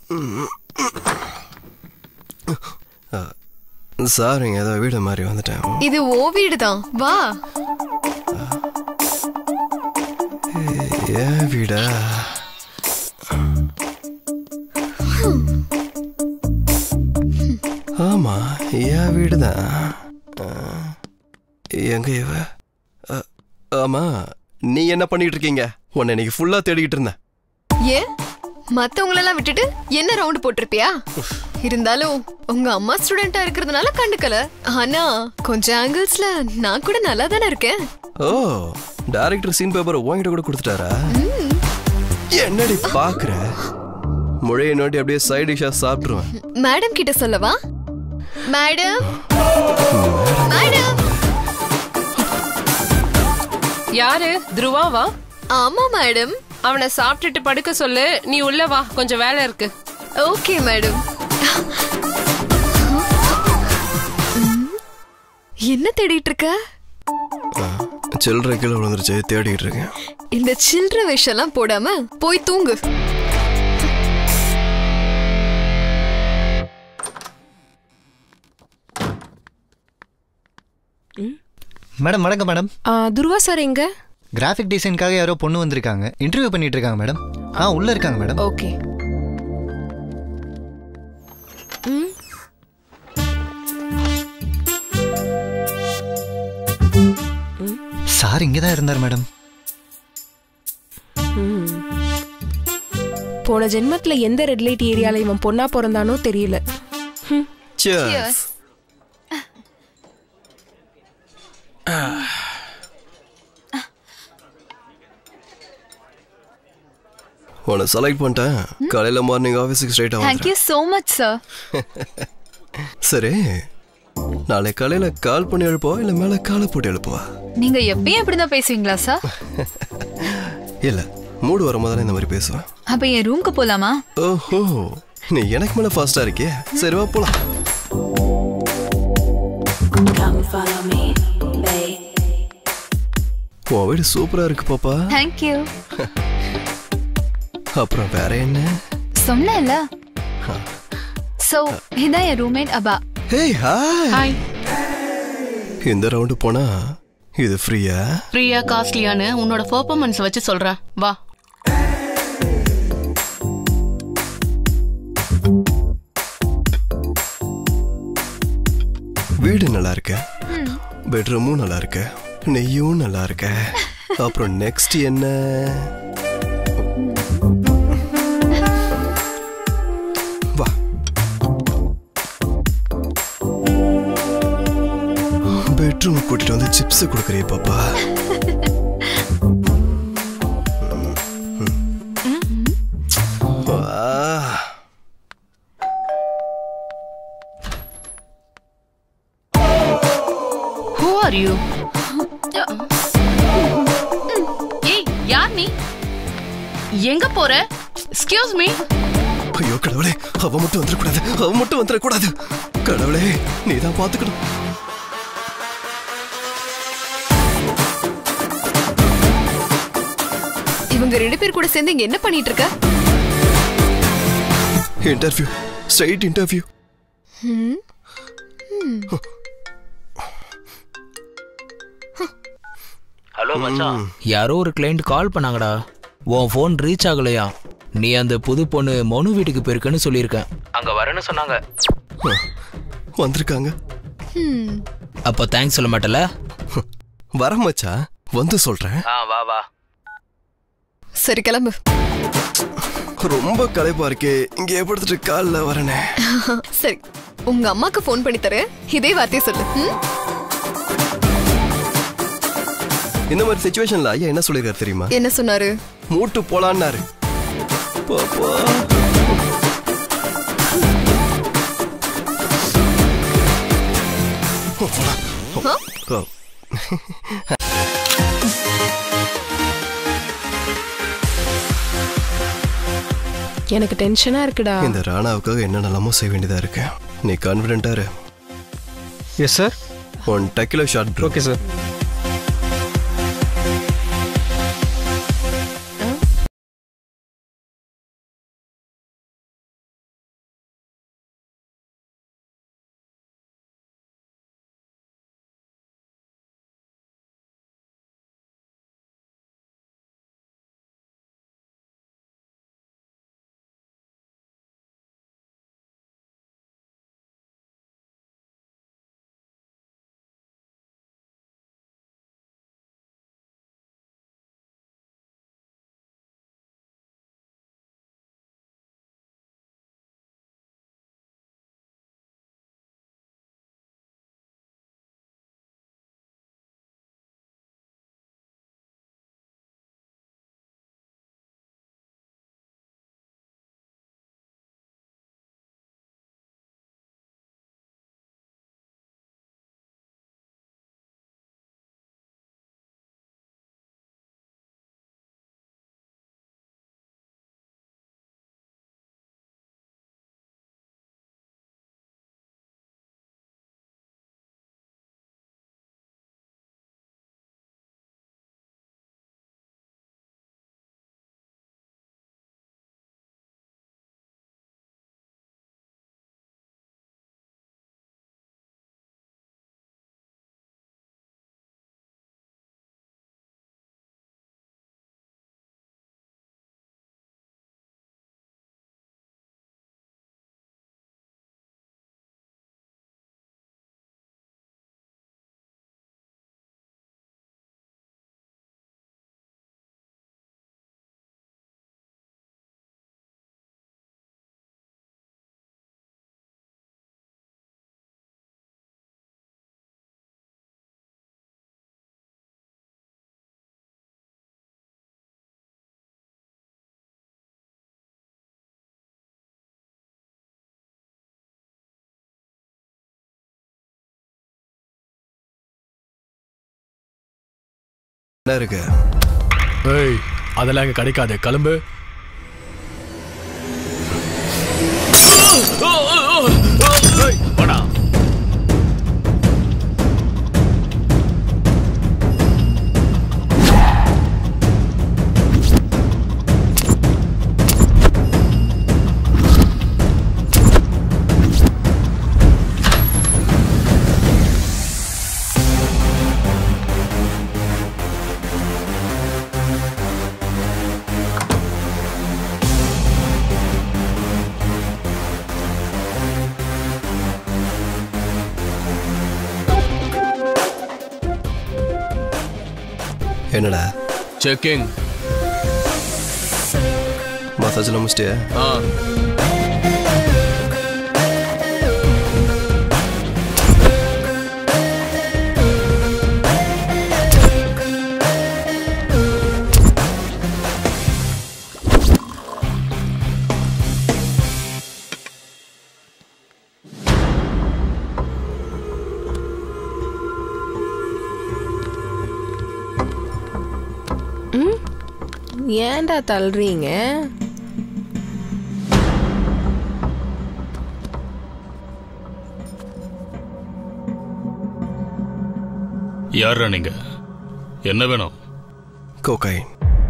சாரிங்க ஏதோ வீடு மாதிரி வந்துட்டேன் இது ஓ வீடு தான் வா ஏன் வீடா ஆமா என் வீடு தான் எங்க இவ அ, ஆமா நீ என்ன பண்ணிட்டு இருக்கீங்க உன்னை இன்னைக்கு ஃபுல்லா தேடிக்கிட்டு இருந்தேன் ஏன் மத்தவங்களெல்லாம் விட்டுட்டு என்ன ரவுண்ட் போட்டிருப்பியா இருந்தாலும் உங்க அம்மா ஸ்டூடெண்டா இருக்கிறதுனால கண்டுக்கல ஆனா கொஞ்சம் ஆங்கிள்ஸ்ல நான் கூட நல்லா தானே இருக்கேன் ஓ டைரக்டர் சீன் பேப்பர் உன்கிட்ட கூட கொடுத்துட்டாரா என்னடி பாக்குற முழைய நோட்டி அப்படியே சைடு டிஷ்ஷா சாப்பிட்டுருவேன் மேடம் கிட்ட சொல்லவா மேடம் மேடம் யாரு துருவாவா ஆமா மேடம் அவனை சாப்பிட்டுட்டு படுக்க சொல்லு நீ உள்ள வா கொஞ்சம் வேலை இருக்கு ஓகே மேடம் என்ன தேடிட்டு இருக்க சில்லறை கீழே விழுந்துருச்சு தேடிட்டு இருக்கேன் இந்த சில்லற விஷயம்லாம் போடாம போய் தூங்கு மேடம் வணக்கம் மேடம் ஆ, துருவா சார் எங்க கிராஃபிக் டிசைனுக்காக யாரோ பொண்ணு வந்திருக்காங்க இன்டர்வியூ பண்ணிட்டு இருக்காங்க மேடம் ஆ உள்ள இருக்காங்க மேடம் ஓகே சார் இங்கே தான் இருந்தார் மேடம் போன ஜென்மத்துல எந்த ரெட் லைட் ஏரியால இவன் பொண்ணா பிறந்தானோ தெரியல Cheers. உன்னை செலக்ட் பண்ணிட்டேன் காலையில மார்னிங் ஆஃபீஸுக்கு ஸ்ட்ரைட்டாக thank you so much sir சரி நாளை காலையில கால் பண்ணி எழுப்பவா இல்ல மேல காலை போட்டு எழுப்புவா நீங்க எப்பயும் இப்படிதான் பேசுவீங்களா சார் இல்ல மூடு வரும்போது தானே இந்த மாதிரி பேசுவேன் அப்ப என் ரூம்க்கு போலாமா ஓஹோ நீ எனக்கு மேல ஃபாஸ்டா இருக்கியே சரி வா போலாம் உன் வீடு சூப்பரா இருக்கு பாப்பா தேங்க் யூ அப்புறம் வேற என்ன சொன்னேன்ல சோ இதான் என் ரூம்மேட் அபா ஹேய் ஹாய் ஹாய் இந்த ரவுண்டு போனா இது ஃப்ரீயா ஃப்ரீயா காஸ்ட்லியான்னு உன்னோட பெர்ஃபார்மன்ஸ் வச்சு சொல்றேன் வா வீடு நல்லா இருக்கு பெட்ரூமும் நல்லா இருக்கு நெய்யும் நல்லா இருக்கு அப்புறம் நெக்ஸ்ட் என்ன வா பெட்ரூம் கூட்டிட்டு வந்து சிப்ஸ் கொடுக்குறிய பாப்பா வா ஹூ ஆர் யூ ஏய் யார் நீ எங்க போற எக்ஸ்கியூஸ் மீ ஐயோ கடவுளே அவ மட்டும் வந்துடக்கூடாது அவ மட்டும் வந்துடக்கூடாது கடவுளே நீ தான் பாத்துக்கணும் இவங்க ரெண்டு பேர் கூட சேர்ந்து இங்க என்ன பண்ணிட்டு இருக்க இன்டர்வியூ ஸ்ட்ரைட் இன்டர்வியூ ஹலோ மச்சான் யாரோ ஒரு கிளைண்ட் கால் பண்ணாங்கடா உன் ஃபோன் ரீச் ஆகலையா நீ அந்த புது பொண்ணு மனு வீட்டுக்கு போயிருக்கன்னு சொல்லியிருக்கேன் அங்க வரேன்னு சொன்னாங்க வந்திருக்காங்க அப்ப தேங்க்ஸ் சொல்ல மாட்டல வர மச்சான் வந்து சொல்றேன் ஆ வா வா சரி கிளம்பு ரொம்ப களைப்பா இருக்கே இங்க ஏற்படுத்திட்டு கால்ல வரனே சரி உங்க அம்மாக்கு ஃபோன் பண்ணி தரேன் இதே வார்த்தையை சொல்லு ம்? இந்த மாதிரி சுச்சுவேஷன்ல ஐயா என்ன சொல்லிருக்காரு தெரியுமா என்ன சொன்னாரு மூட்டு போலான்னாரு பாப்பா ஓ. எனக்கு டென்ஷனா இருக்குடா இந்த ராணாவுக்காக என்னென்னலாமோ செய்ய வேண்டியதா இருக்கு நீ கான்பிடண்டா இரு எஸ் சார் ஒன் டக்கிலோ ஷார்ட் ப்ரோ ஓகே சார் என்ன இருக்கு ஏய் அதெல்லாம் இங்க கிடைக்காது கிளம்பு என்னடா செக்கிங் மசாஜில் முடிச்சிட்டியா ஆ ஏன்டா தள்ளுறீங்க யாரா நீங்க என்ன வேணும் கோகைன்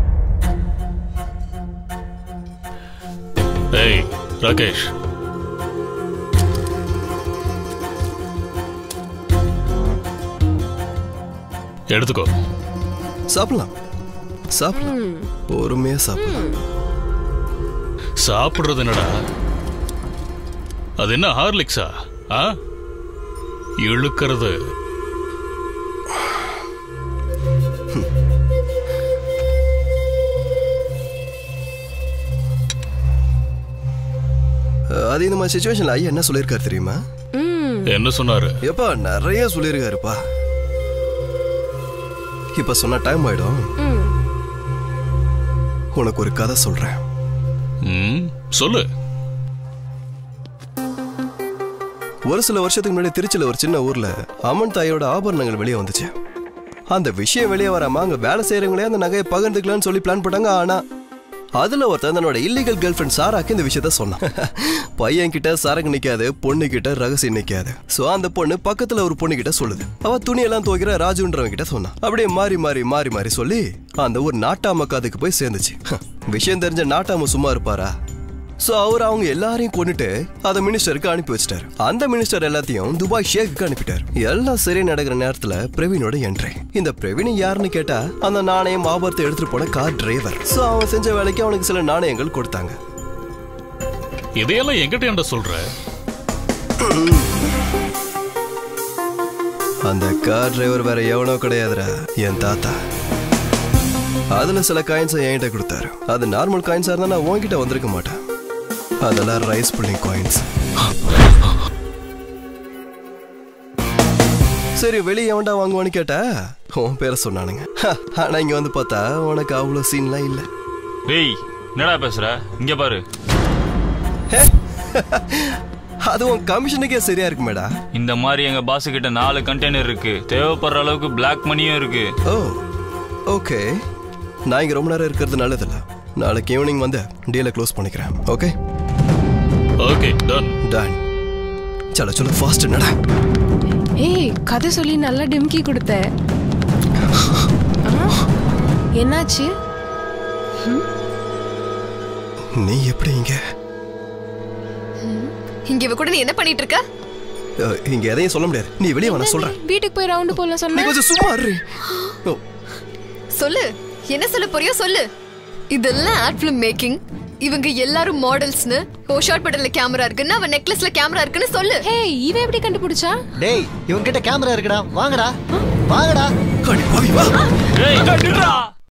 ஏய் ராகேஷ் எடுத்துக்கோ சாப்பிடலாம் சாப்பிடலாம் பொறுமையா சாப்பிடலாம் சாப்பிடுறது என்னடா அது என்ன ஹார்லிக்ஸா ஆ இழுக்கிறது அது இந்த மாதிரி சுச்சுவேஷன்ல ஐயா என்ன சொல்லியிருக்காரு தெரியுமா என்ன சொன்னாரு எப்பா நிறைய சொல்லியிருக்காருப்பா இப்ப சொன்ன டைம் ஆயிடும் உனக்கு ஒரு கதை சொல்றேன் ம் சொல்லு ஒரு சில வருஷத்துக்கு முன்னாடி திருச்சியில ஒரு சின்ன ஊர்ல அம்மன் தாயோட ஆபரணங்கள் வெளியே வந்துச்சு அந்த விஷயம் வெளியே வராம அங்க வேலை செய்யறவங்களே அந்த நகையை பகிர்ந்துக்கலாம்னு சொல்லி பிளான் போட்டாங்க ஆனா அதுல ஒருத்தன் தன்னோட இல்லீகல் கேர்ள் ஃப்ரெண்ட் சாராக்கு இந்த விஷயத்த சொன்னான் பையன் கிட்ட சரக்கு நிக்காது பொண்ணு கிட்ட ரகசியம் நிக்காது சோ அந்த பொண்ணு பக்கத்துல ஒரு பொண்ணு கிட்ட சொல்லுது அவ துணியெல்லாம் துவைக்கிற ராஜுன்றவன் கிட்ட சொன்னான் அப்படியே மாறி மாறி மாறி மாறி சொல்லி அந்த ஒரு நாட்டாம காதுக்கு போய் சேர்ந்துச்சு விஷயம் தெரிஞ்ச நாட்டாம சும்மா இருப்பாரா சோ அவர் அவங்க எல்லாரையும் கொண்டுட்டு அதை மினிஸ்டருக்கு அனுப்பி வச்சிட்டாரு அந்த மினிஸ்டர் எல்லாத்தையும் துபாய் ஷேக்குக்கு அனுப்பிட்டாரு எல்லாம் சரி நடக்கிற நேரத்துல பிரவீனோட என்ட்ரி இந்த பிரவீன் யாருன்னு கேட்டா அந்த நாணயம் ஆபரத்தை எடுத்துட்டு போன கார் டிரைவர் சோ அவன் செஞ்ச வேலைக்கு அவனுக்கு சில நாணயங்கள் கொடுத்தாங்க இதையெல்லாம் எங்கிட்ட என்ன சொல்ற அந்த கார் டிரைவர் வேற எவனோ கிடையாதுடா என் தாத்தா அதுல சில காயின்ஸை என்கிட்ட கொடுத்தாரு அது நார்மல் காயின்ஸா இருந்தா நான் உன்கிட்ட வந்திருக்க மாட்டேன் அதெல்லாம் ரைஸ் புல்லிங் காயின்ஸ் சரி வெளியே எவன்டா வாங்குவான்னு கேட்டா உன் பேரை சொன்னானுங்க ஹ, ஆனா இங்க வந்து பார்த்தா உனக்கு அவ்வளவு சீன்லாம் இல்ல டேய் என்னடா பேசுற இங்க பாரு அது உன் கமிஷனுக்கே சரியா இருக்குமேடா இந்த மாதிரி எங்க பாஸ் கிட்ட நாலு கண்டெய்னர் இருக்கு தேவைப்படுற அளவுக்கு பிளாக் மணியும் இருக்கு ஓ ஓகே நான் இங்க ரொம்ப நேரம் இருக்கிறது நல்லதில்ல நாளைக்கு ஈவினிங் வந்து டீலை க்ளோஸ் பண்ணிக்கிறேன் ஓகே ஓகே டன் டன் சல சொல்ல ஃபாஸ்ட் நட ஏய் கதை சொல்லி நல்லா டிம்கி கொடுத்த ஆ? என்னாச்சு நீ எப்படி இங்க இங்க இவ கூட நீ என்ன பண்ணிட்டு இருக்க அஹ், இங்க எதையும் சொல்ல முடியாது நீ வெளியே வர சொல்றேன் வீட்டுக்கு போய் ரவுண்டு போல நீ சொன்ன கொஞ்சம் சும்மா இரு. ஓ, சொல்லு என்ன சொல்ல போறியோ சொல்லு இதெல்லாம் ஆட் ஃபிலிம் மேக்கிங் இவங்க எல்லாரும் மாடல்ஸ்னு ஓ ஷார்ட் படல்ல கேமரா இருக்குன்னு அவன் நெக்லஸ்ல கேமரா இருக்குன்னு சொல்லு ஹே இவ எப்படி கண்டுபிடிச்சா டேய் இவங்க கிட்ட கேமரா இருக்குடா வாங்கடா வாங்கடா அடி பாவி, வா ஏய் நில்றா